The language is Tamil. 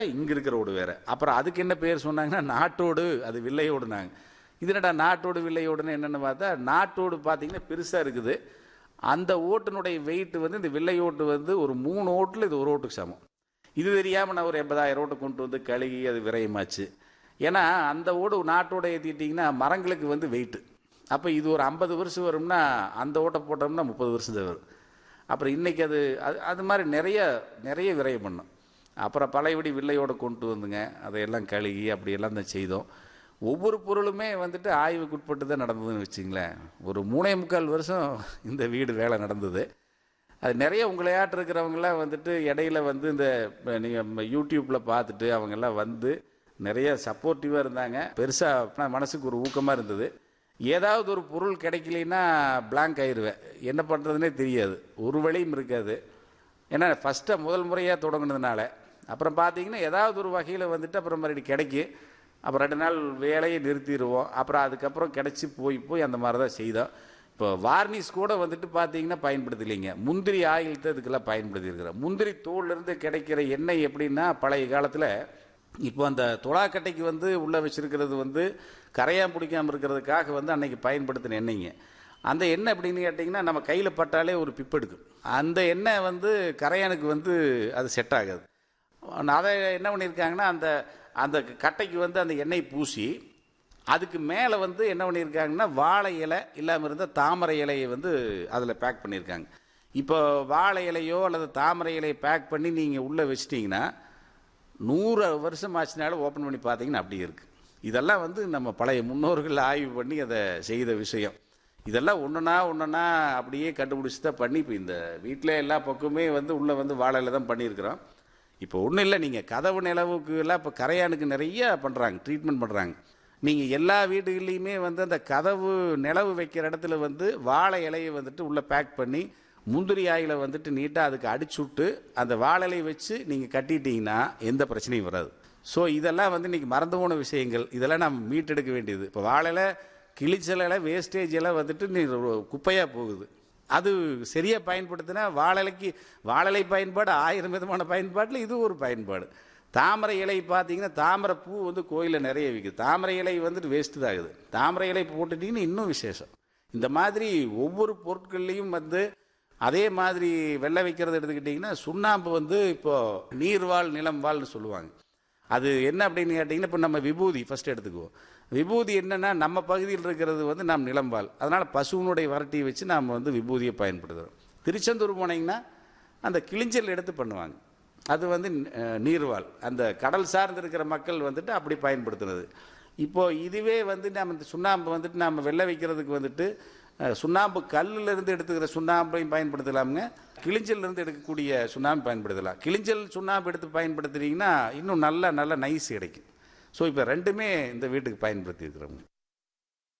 இங்கே இருக்கிற ஓடு வேற அப்புறம் அதுக்கு என்ன பேர் சொன்னாங்கன்னா நாட்டோடு அது வில்லையோடுனாங்க இது என்னடா நாட்டோடு வில்லையோடுன்னு என்னென்னு பார்த்தா நாட்டோடு பார்த்தீங்கன்னா பெருசாக இருக்குது அந்த ஓட்டினுடைய வெயிட் வந்து இந்த வில்லை ஓட்டு வந்து ஒரு மூணு ஓட்டில் இது ஒரு ஓட்டுக்கு சமம் இது தெரியாமல் நான் ஒரு எண்பதாயிரம் ஓட்டை கொண்டு வந்து கழுகி அது விரயமாச்சு ஏன்னா அந்த ஓடு நாட்டோட ஏற்றிட்டிங்கன்னா மரங்களுக்கு வந்து வெயிட்டு அப்போ இது ஒரு ஐம்பது வருஷம் வரும்னா அந்த ஓட்டை போட்டோம்னா முப்பது வருஷம் தான் வரும் அப்புறம் இன்றைக்கி அது அது அது மாதிரி நிறைய நிறைய விரயம் பண்ணோம் அப்புறம் பழையபடி வில்லையோட கொண்டு வந்துங்க அதையெல்லாம் கழுகி அப்படியெல்லாம் தான் செய்தோம் ஒவ்வொரு பொருளுமே வந்துட்டு ஆய்வுக்கு உட்பட்டு தான் நடந்ததுன்னு வச்சுங்களேன் ஒரு மூணே முக்கால் வருஷம் இந்த வீடு வேலை நடந்தது அது நிறைய உங்களையாட்டு இருக்கிறவங்களாம் வந்துட்டு இடையில வந்து இந்த நீங்கள் யூடியூப்பில் பார்த்துட்டு அவங்கெல்லாம் வந்து நிறைய சப்போர்ட்டிவாக இருந்தாங்க பெருசாக மனசுக்கு ஒரு ஊக்கமாக இருந்தது ஏதாவது ஒரு பொருள் கிடைக்கலைன்னா blank ஆயிடுவேன் என்ன பண்ணுறதுனே தெரியாது ஒரு வழியும் இருக்காது ஏன்னா ஃபஸ்ட்டாக முதல் முறையாக தொடங்குனதுனால அப்புறம் பார்த்தீங்கன்னா ஏதாவது ஒரு வகையில் வந்துட்டு அப்புறம் மறுபடியும் கிடைக்கும் அப்புறம் ரெண்டு நாள் வேலையை நிறுத்திடுவோம் அப்புறம் அதுக்கப்புறம் கிடச்சி போய் போய் அந்த மாதிரி தான் செய்தோம் இப்போ வார்னிஷ் கூட வந்துட்டு பார்த்தீங்கன்னா பயன்படுத்தலைங்க முந்திரி ஆயில் தான் இதுக்கெல்லாம் பயன்படுத்தியிருக்கிறோம் முந்திரி தோல்லேருந்து கிடைக்கிற எண்ணெய் எப்படின்னா பழைய காலத்தில் இப்போ அந்த துளாக்கட்டைக்கு வந்து உள்ளே வச்சிருக்கிறது வந்து கரையான் பிடிக்காமல் இருக்கிறதுக்காக வந்து அன்னைக்கு பயன்படுத்தின எண்ணெய்ங்க அந்த எண்ணெய் எப்படின்னு கேட்டிங்கன்னா நம்ம கையில் பட்டாலே ஒரு பிப்பு எடுக்கும் அந்த எண்ணெய் வந்து கரையானுக்கு வந்து அது செட் ஆகாது அதை என்ன பண்ணியிருக்காங்கன்னா அந்த அந்த கட்டைக்கு வந்து அந்த எண்ணெய் பூசி அதுக்கு மேலே வந்து என்ன பண்ணியிருக்காங்கன்னா வாழை இலை இல்லாமல் இருந்த தாமரை இலையை வந்து அதில் பேக் பண்ணியிருக்காங்க இப்போ வாழை இலையோ அல்லது தாமரை இலையை பேக் பண்ணி நீங்கள் உள்ளே வச்சிட்டிங்கன்னா நூறு வருஷம் ஆச்சுனாலும் ஓப்பன் பண்ணி பார்த்தீங்கன்னா அப்படியே இருக்குது இதெல்லாம் வந்து நம்ம பழைய முன்னோர்கள் ஆய்வு பண்ணி அதை செய்த விஷயம் இதெல்லாம் ஒன்றுனா ஒன்றுனா அப்படியே கண்டுபிடிச்சி தான் பண்ணி இப்போ இந்த வீட்டில் எல்லா பக்கமே வந்து உள்ளே வந்து வாழையில தான் பண்ணியிருக்கிறோம் இப்போ ஒன்றும் இல்லை நீங்கள் கதவு நிலவுக்கு எல்லாம் இப்போ கரையானுக்கு நிறைய பண்ணுறாங்க ட்ரீட்மெண்ட் பண்ணுறாங்க நீங்கள் எல்லா வீடுகள்லையுமே வந்து அந்த கதவு நிலவு வைக்கிற இடத்துல வந்து வாழை இலையை வந்துட்டு உள்ளே பேக் பண்ணி முந்திரி ஆயில வந்துட்டு நீட்டாக அதுக்கு அடிச்சுட்டு அந்த வாழை இலையை வச்சு நீங்கள் கட்டிட்டீங்கன்னா எந்த பிரச்சனையும் வராது ஸோ இதெல்லாம் வந்து இன்றைக்கி மறந்து போன விஷயங்கள் இதெல்லாம் நம்ம மீட்டெடுக்க வேண்டியது இப்போ வாழையில கிளிச்சலையில் வேஸ்டேஜ் எல்லாம் வந்துட்டு நீ குப்பையாக போகுது அது சரியாக பயன்படுத்தினா வாழலைக்கு வாழலை பயன்பாடு ஆயிரம் விதமான பயன்பாட்டில் இது ஒரு பயன்பாடு தாமரை இலை பார்த்தீங்கன்னா தாமரை பூ வந்து கோயிலில் நிறைய விற்குது தாமரை இலை வந்துட்டு வேஸ்ட்டு தான் ஆகுது தாமரை இலை போட்டுட்டிங்கன்னா இன்னும் விசேஷம் இந்த மாதிரி ஒவ்வொரு பொருட்கள்லையும் வந்து அதே மாதிரி வெள்ளை வைக்கிறது எடுத்துக்கிட்டிங்கன்னா சுண்ணாம்பு வந்து இப்போது நீர்வாழ் நிலம் வாழ்னு சொல்லுவாங்க அது என்ன அப்படின்னு கேட்டிங்கன்னா இப்போ நம்ம விபூதி ஃபஸ்ட் எடுத்துக்குவோம் விபூதி என்னென்னா நம்ம பகுதியில் இருக்கிறது வந்து நாம் நிலம்பால் அதனால் பசுவினுடைய வரட்டியை வச்சு நாம் வந்து விபூதியை பயன்படுத்துகிறோம் திருச்செந்தூர் போனீங்கன்னா அந்த கிளிஞ்சல் எடுத்து பண்ணுவாங்க அது வந்து அஹ், நீர்வாழ் அந்த கடல் சார்ந்து இருக்கிற மக்கள் வந்துட்டு அப்படி பயன்படுத்துனது இப்போ இதுவே வந்து நம்ம இந்த சுண்ணாம்பு வந்துட்டு நம்ம வெள்ளை வைக்கிறதுக்கு வந்துட்டு அஹ், சுண்ணாம்பு கல்லுல இருந்து எடுத்துக்கிற சுண்ணாம்பையும் பயன்படுத்தலாமுங்க கிளிஞ்சல்ல இருந்து எடுக்கக்கூடிய சுண்ணாம்பு பயன்படுத்தலாம் கிளிஞ்சல் சுண்ணாம்பு எடுத்து பயன்படுத்துனீங்கன்னா இன்னும் நல்ல நல்ல நைஸ் கிடைக்கும் ஸோ இப்போ ரெண்டுமே இந்த வீட்டுக்கு பயன்படுத்தி இருக்கிறோம்